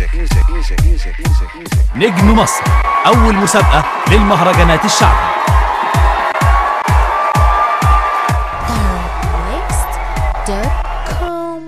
نجم مصر أول مسابقة للمهرجانات الشعبي Tarabmixed.com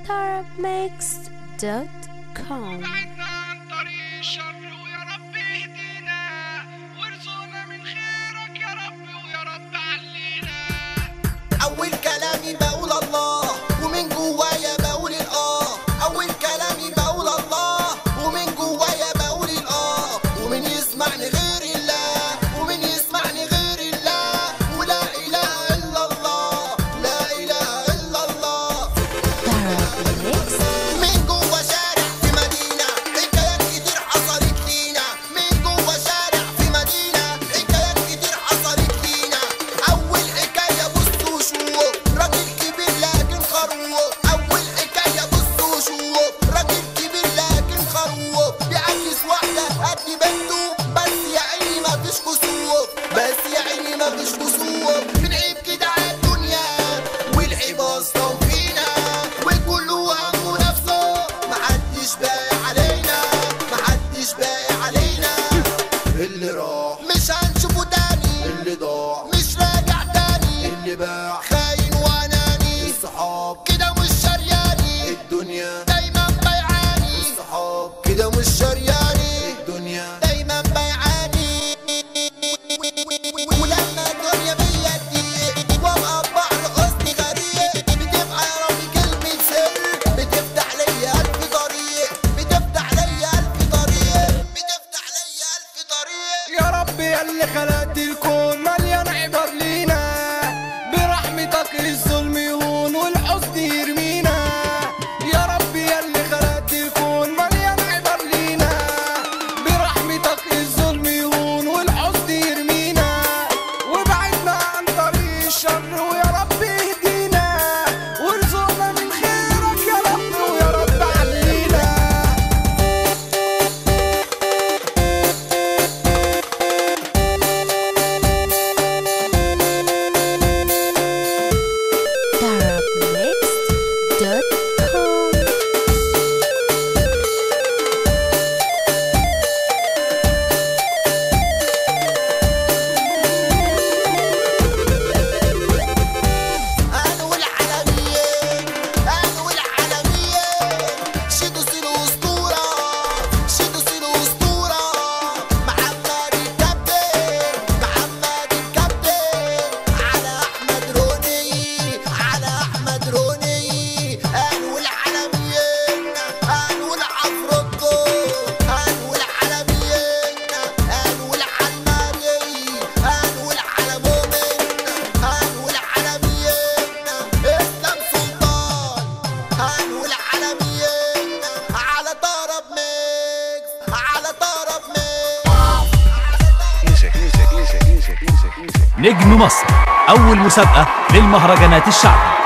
Tarabmixed.com بعدنا عن طريق الشر ويا رب اهدينا وارزقنا من خيرك يا رب ويا رب علينا اول كلامي بقول الله ومن جوايا بقول الاه اول كلامي بقول الله ومن جوايا بقول الاه ومن يسمعني غير الله ومن يسمعني غير الله ولا اله الا الله لا اله الا الله Tarabmixed من جوا شارع في مدينة حكايات كتير حصلت لينا من جوا شارع في مدينة حكايات كتير حصلت لينا أول حكاية بصوا شوف راجل كبير لكن خروف أول حكاية بصوا شوف راجل كبير لكن خروف بيعكس واحدة قد بنته بس يا عيني مفيش كسوف بس يا عيني مفيش كسوف بنعيب كده على الدنيا والعيب أصلا فينا وكله همه نفسه محدش باقي علينا محدش باقي علينا اللي راح مش هنشوفه تاني اللي ضاع مش راجع تاني اللي باع خاين واناني الصحاب كده مش شرياني الدنيا دايما بيعاني الصحاب كده مش شرياني الدنيا دايما بيعاني ولما الدنيا بيا تضيق وابقى بحر حزن غريق بتبقى يا ربي كلمة سر بتفتح ليا ألف طريق بتفتح ليا ألف طريق بتفتح ليا ألف طريق يا رب يا اللي خلقت الكون مليان عبر لينا برحمتك الظلم يهون والحزن يرمينا يا رب يا اللي خلقت الكون مليان عبر لينا برحمتك الظلم يهون والحزن يرمينا وبعدنا عن طريق الشر ويا رب اهدينا وارزقنا من خيرك يا رب ويا رب علينا Tarabmixed.com أنا والعالميين أنا والعالميين شدوا سيلوا أسطورة شدوا سيلوا أسطورة محمد الكابتن محمد الكابتن على أحمد روني على أحمد روني أنا والعالميين أنا والعفروتو أنا والعالميين أنا والعلماني أنا والعلمومن أنا والعالميين إسلام سلطان أنا والعالميين على طرب ميكس على طرب ميكس نجم مصر أول مسابقة للمهرجانات الشعبي